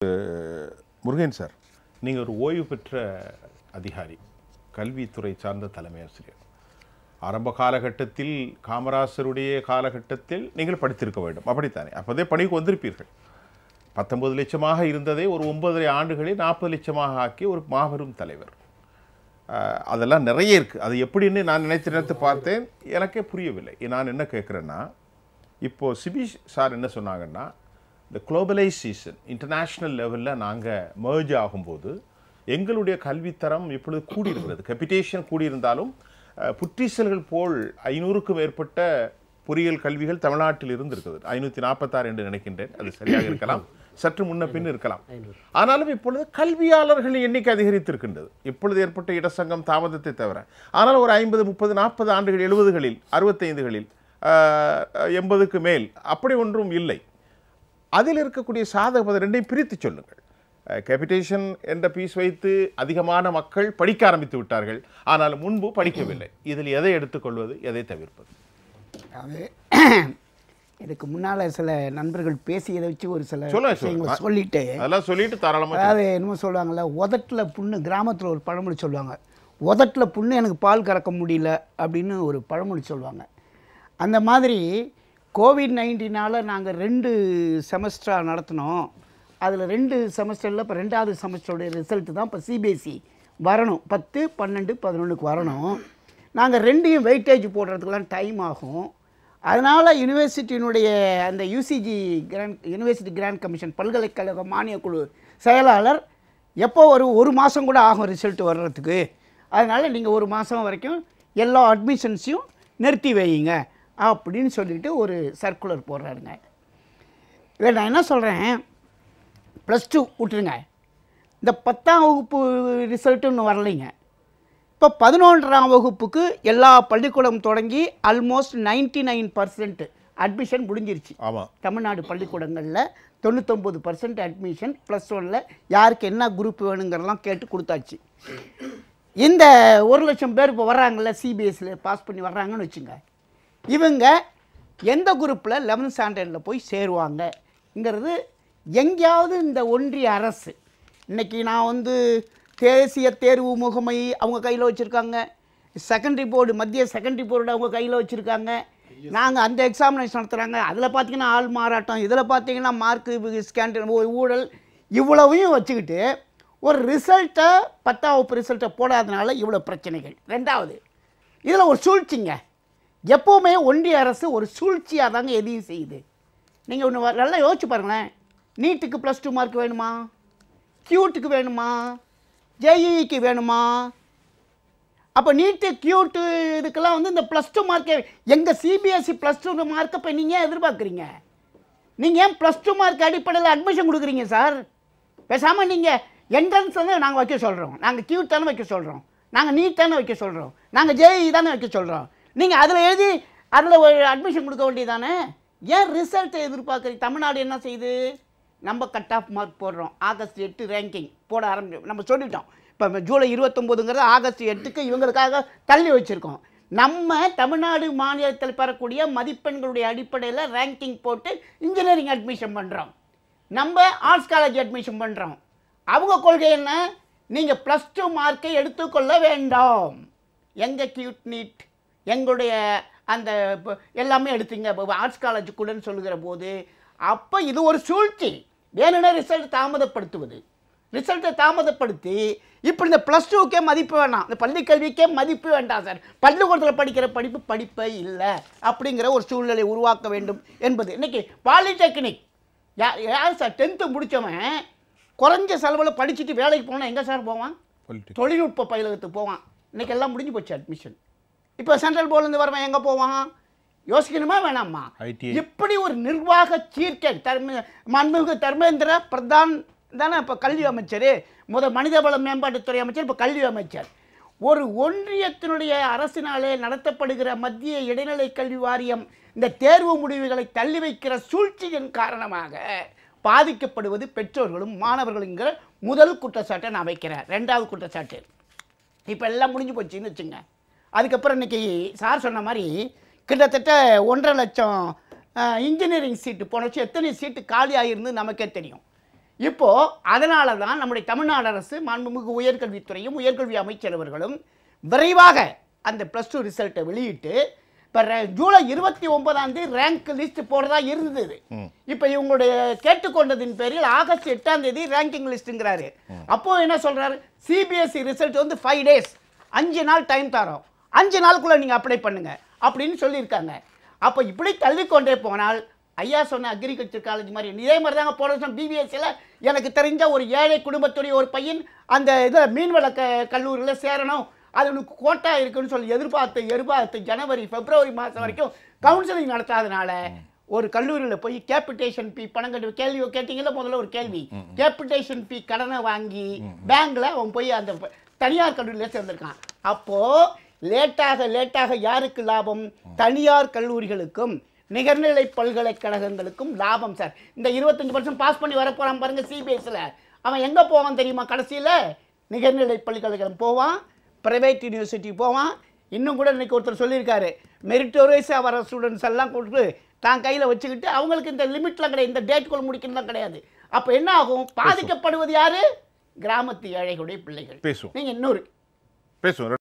Murugan sir நீங்கள் ஒரு ஓய்வு பெற்ற அதிகாரி கல்வித்துறை சார்ந்த தலைமை ஆசிரியர் ஆரம்ப காலகட்டத்தில் காமராசருடைய காலகட்டத்தில் நீங்கள் படித்திருக்க வேண்டும் அப்படித்தானே அப்போதே பணிக்கு வந்திருப்பீர்கள் பத்தொன்பது லட்சமாக இருந்ததை ஒரு ஒன்பதரை ஆண்டுகளில் நாற்பது லட்சமாக ஆக்கிய ஒரு மாபெரும் தலைவர் அஹ், அதெல்லாம் நிறைய இருக்குது அது எப்படின்னு நான் நினைத்து நினைத்து பார்த்தேன் எனக்கே புரியவில்லை நான் என்ன கேட்குறேன்னா இப்போது சிபி சார் என்ன சொன்னாங்கன்னா இந்த குளோபலைசேஷன் இன்டர்நேஷ்னல் லெவலில் நாங்கள் merge ஆகும்போது எங்களுடைய கல்வித்தரம் இப்பொழுது கூடியிருக்கிறது கெபிடேஷன் கூடியிருந்தாலும் அஹ், புற்றீசல்கள் போல் ஐநூறுக்கும் மேற்பட்ட பொறியியல் கல்விகள் தமிழ்நாட்டில் இருந்திருக்குது ஐநூற்றி நாற்பத்தாறு என்று நினைக்கின்றேன் அது சரியாக இருக்கலாம் சற்று முன்ன பின் இருக்கலாம் ஆனாலும் இப்பொழுது கல்வியாளர்களின் எண்ணிக்கை அதிகரித்திருக்கின்றது இப்பொழுது ஏற்பட்ட இடசங்கம் தாமதத்தை தவிர ஆனால் ஒரு ஐம்பது முப்பது நாற்பது ஆண்டுகள் எழுபதுகளில் அறுபத்தைந்துகளில் எண்பதுக்கு மேல் அப்படி ஒன்றும் இல்லை அதில் இருக்கக்கூடிய சாதக ரெண்டையும் பிரித்து சொல்லுங்கள் கேபிடேஷன் என்ற பீஸ் வைத்து அதிகமான மக்கள் படிக்க ஆரம்பித்து விட்டார்கள் ஆனால் முன்பு படிக்கவில்லை இதில் எதை எடுத்துக்கொள்வது எதை தவிர்ப்பது அது இதுக்கு முன்னால் சில நண்பர்கள் பேசியதை வச்சு ஒரு சில சொல்லுங்க, விஷயங்களை சொல்லுங்க. சொல்லிட்டு அதெல்லாம் சொல்லிட்டு தாராளமாக அதாவது என்னமோ சொல்லுவாங்கல்ல உதட்டில் புண்ணு கிராமத்தில் ஒரு பழமொழி சொல்லுவாங்க உதட்டில் புண்ணு எனக்கு பால் கறக்க முடியல அப்படின்னு ஒரு பழமொழி சொல்லுவாங்க அந்த மாதிரி கோவிட் நைன்டீனால் நாங்கள் ரெண்டு செமஸ்டராக நடத்தினோம் அதில் ரெண்டு செமஸ்டரில் இப்போ ரெண்டாவது செமஸ்டருடைய ரிசல்ட்டு தான் இப்போ சிபிஎஸ்சி வரணும் பத்து பன்னெண்டு பதினொன்றுக்கு வரணும் நாங்கள் ரெண்டையும் வெயிட்டேஜ் போடுறதுக்கெல்லாம் டைம் ஆகும் அதனால் யூனிவர்சிட்டியினுடைய அந்த UGC grant university grant commission பல்கலைக்கழக மானியக் குழு செயலாளர் எப்போ ஒரு ஒரு மாதம் கூட ஆகும் ரிசல்ட் வர்றதுக்கு அதனால் நீங்கள் ஒரு மாதம் வரைக்கும் எல்லா அட்மிஷன்ஸையும் நிறுத்தி வையுங்க அப்படின்னு சொல்லிட்டு ஒரு சர்க்குலர் போடுறாருங்க இல்லை நான் என்ன சொல்கிறேன் ப்ளஸ் டூ விட்டுருங்க இந்த பத்தாம் வகுப்பு ரிசல்ட்டு இன்னும் வரலைங்க இப்போ பதினொன்றாம் வகுப்புக்கு எல்லா பள்ளிக்கூடம் தொடங்கி almost ninety nine percent admission முடிஞ்சிருச்சு ஆமாம் தமிழ்நாடு பள்ளிக்கூடங்களில் தொண்ணூத்தொம்பது பர்சன்ட் அட்மிஷன் ப்ளஸ் ஒனில் யாருக்கு என்ன குரூப் வேணுங்கிறதெல்லாம் கேட்டு கொடுத்தாச்சு இந்த ஒரு லட்சம் பேர் இப்போ வர்றாங்கல்ல சிபிஎஸ்சியில் பாஸ் பண்ணி வர்றாங்கன்னு வச்சுங்க இவங்க எந்த குரூப்பில் லெவன்த் ஸ்டாண்டர்டில் போய் சேருவாங்கங்கிறது எங்கேயாவது இந்த ஒன்றிய அரசு இன்னைக்கு நான் வந்து தேசிய தேர்வு முகமை அவங்க கையில் வச்சுருக்காங்க செகண்டரி போர்டு மத்திய செகண்டரி போர்டு அவங்க கையில் வச்சுருக்காங்க நாங்கள் அந்த எக்ஸாமினேஷன் நடத்துகிறாங்க அதில் பார்த்தீங்கன்னா ஆள் மாறாட்டம் இதில் பார்த்தீங்கன்னா மார்க்கு ஸ்கேன் ஊழல் இவ்வளவையும் வச்சுக்கிட்டு ஒரு ரிசல்ட்டை பத்தாம் வகுப்பு ரிசல்ட்டை போடாதனால இவ்வளோ பிரச்சனைகள் ரெண்டாவது இதில் ஒரு சூழ்ச்சிங்க எப்போவுமே ஒன்றிய அரசு ஒரு சூழ்ச்சியாக தாங்க எதையும் செய்யுது நீங்கள் ஒன்று நல்லா யோசிச்சு பாருங்களேன் நீட்டுக்கு ப்ளஸ் டூ மார்க் வேணுமா கியூட்டுக்கு வேணுமா ஜேஇக்கு வேணுமா அப்போ நீட்டு கியூட்டு இதுக்கெல்லாம் வந்து இந்த ப்ளஸ் டூ மார்க்கே எங்கள் சிபிஎஸ்சி ப்ளஸ் டூ மார்க்கை இப்போ நீங்கள் ஏன் எதிர்பார்க்குறீங்க நீங்கள் ஏன் ப்ளஸ் டூ மார்க் அடிப்படையில் அட்மிஷன் கொடுக்குறீங்க சார் பேசாமல் நீங்கள் என்ட்ரன்ஸ் வந்து நாங்கள் வைக்க சொல்கிறோம் நாங்கள் கியூட் தானே வைக்க சொல்கிறோம் நாங்கள் நீட் தானே வைக்க சொல்கிறோம் நாங்கள் ஜேஇ தானே வைக்க சொல்கிறோம் நீங்கள் அதில் எழுதி அதில் ஒரு அட்மிஷன் கொடுக்க வேண்டியதானே ஏன் ரிசல்ட்டை எதிர்பார்க்குறீங்க தமிழ்நாடு என்ன செய்யுது நம்ம கட் ஆஃப் மார்க் போடுறோம் ஆகஸ்ட் எட்டு ரேங்கிங் போட ஆரம்பி நம்ம சொல்லிட்டோம் இப்போ ஜூலை இருபத்தொம்போதுங்கிறது ஆகஸ்ட் எட்டுக்கு இவங்களுக்காக தள்ளி வச்சுருக்கோம் நம்ம தமிழ்நாடு மாநிலத்தில் பெறக்கூடிய மதிப்பெண்களுடைய அடிப்படையில் ரேங்கிங் போட்டு இன்ஜினியரிங் அட்மிஷன் பண்ணுறோம் நம்ம ஆர்ட்ஸ் காலேஜ் அட்மிஷன் பண்ணுறோம் அவங்க கொள்கை என்ன நீங்கள் ப்ளஸ் டூ மார்க்கை எடுத்துக்கொள்ள வேண்டாம் எங்கள் கியூட் நீட் எங்களுடைய அந்த இப்ப எல்லாமே எடுத்தீங்க இப்போ ஆர்ட்ஸ் காலேஜ் கூடன்னு சொல்லுகிற போது அப்போ இது ஒரு சூழ்ச்சி வேணும்னா ரிசல்ட் தாமதப்படுத்துவது ரிசல்ட்டை தாமதப்படுத்தி இப்படி இந்த ப்ளஸ் டூக்கே மதிப்பு வேணாம் இந்த பள்ளி கல்விக்கே மதிப்பு வேண்டாம் சார் பள்ளிக்கூடத்தில் படிக்கிற படிப்பு படிப்பே இல்லை அப்படிங்கிற ஒரு சூழ்நிலை உருவாக்க வேண்டும் என்பது இன்னைக்கு பாலிடெக்னிக் யா யார் சார் டென்த்து முடித்தவன் குறைஞ்ச செலவில் படிச்சுட்டு வேலைக்கு போனால் எங்கே சார் போவான் Politics. தொழில்நுட்ப பயிலகத்துக்கு போவான் இன்னைக்கு எல்லாம் முடிஞ்சு போச்சு அட்மிஷன் இப்போ சென்ட்ரல் போர்ட்லேருந்து வரவன் எங்கே போவான் யோசிக்கணுமா வேணாமா ITI. இப்படி ஒரு நிர்வாக சீர்கே தர்ம மன்மிகு தர்மேந்திர பிரதான் தானே இப்போ கல்வி அமைச்சர் முத மனிதவள மேம்பாட்டுத்துறை அமைச்சர் இப்போ கல்வி அமைச்சர் ஒரு ஒன்றியத்தினுடைய அரசினாலே நடத்தப்படுகிற மத்திய இடைநிலை கல்வி வாரியம் இந்த தேர்வு முடிவுகளை தள்ளி வைக்கிற சூழ்ச்சியின் காரணமாக பாதிக்கப்படுவது பெற்றோர்களும் மாணவர்களுங்கிற முதல் குற்றச்சாட்டை நான் வைக்கிறேன் ரெண்டாவது குற்றச்சாட்டு இப்போ எல்லாம் முடிஞ்சு போச்சுன்னு வச்சுங்க அதுக்கப்புறம் இன்னைக்கு சார் சொன்ன மாதிரி கிட்டத்தட்ட ஒன்றரை லட்சம் இன்ஜினியரிங் சீட்டு போன வருஷம் எத்தனை சீட்டு காலி ஆகிருந்து நமக்கே தெரியும் இப்போ அதனால தான் நம்முடைய தமிழ்நாடு அரசு மாண்புமிகு உயர்கல்வித்துறையும் உயர்கல்வி அமைச்சர் அவர்களும் விரைவாக அந்த ப்ளஸ் டூ ரிசல்ட்டை வெளியிட்டு இப்போ ஜூலை இருபத்தி ஒன்பதாம் தேதி ரேங்க் லிஸ்ட் போடுறதா இருந்தது இப்போ இவங்களுடைய கேட்டுக்கொண்டதின் பேரில் ஆகஸ்ட் எட்டாம் தேதி ரேங்கிங் லிஸ்ட்டுங்கிறாரு அப்போ என்ன சொல்றாரு சிபிஎஸ்சி ரிசல்ட் வந்து ஃபைவ் டேஸ் அஞ்சு நாள் டைம் தரோம் அஞ்சு நாளுக்குள்ள நீங்க அப்ளை பண்ணுங்க அப்படின்னு சொல்லியிருக்காங்க அப்போ இப்படி தள்ளிக்கொண்டே போனால் ஐயா சொன்ன அக்ரிகல்ச்சர் காலேஜ் மாதிரி இதே மாதிரி தாங்க போன வருஷம் பிபிஎஸ்சியில் எனக்கு தெரிஞ்ச ஒரு ஏழை குடும்பத்துடைய ஒரு பையன் அந்த இதில் மீன்வள க கல்லூரியில் சேரணும் அது உனக்கு கோட்டா இருக்குன்னு சொல்லி எதிர்பார்த்து எதிர்பார்த்து ஜனவரி பிப்ரவரி மாதம் வரைக்கும் கவுன்சிலிங் நடத்தாதனால ஒரு கல்லூரியில் போய் கேபிட்டேஷன் ஃபீ பணம் கட்டு கேள்வி கேட்டீங்கல்ல முதல்ல ஒரு கேள்வி கேபிட்டேஷன் ஃபீ கடனை வாங்கி பேங்க்ல அவன் போய் அந்த ப- தனியார் கல்லூரியில் சேர்ந்திருக்கான் அப்போ லேட்டாக லேட்டாக யாருக்கு லாபம் தனியார் கல்லூரிகளுக்கும் நிகர்நிலை பல்கலைக்கழகங்களுக்கும் லாபம் சார் இந்த இருபத்தஞ்சு பர்சன்ட் பாஸ் பண்ணி வர போறான் பாருங்க சிபிஎஸ்ல அவன் எங்க போவான் தெரியுமா கடைசியில நிகர்நிலை பல்கலைக்கழகம் போவான் பிரைவேட் யூனிவர்சிட்டி போவான் இன்னும் கூட இன்னைக்கு ஒருத்தர் சொல்லியிருக்காரு மெரிட்டோரியஸாக வர ஸ்டூடெண்ட்ஸ் எல்லாம் கொடுத்து தான் கையில் வச்சுக்கிட்டு அவங்களுக்கு இந்த லிமிட்லாம் கிடையாது இந்த டேட்குள்ள முடிக்கணும்லாம் கிடையாது அப்போ என்ன ஆகும் பாதிக்கப்படுவது யாரு கிராமத்து ஏழைகளுடைய பிள்ளைகள் பேசுவோம் நீங்க இன்னொரு பேசுவோம்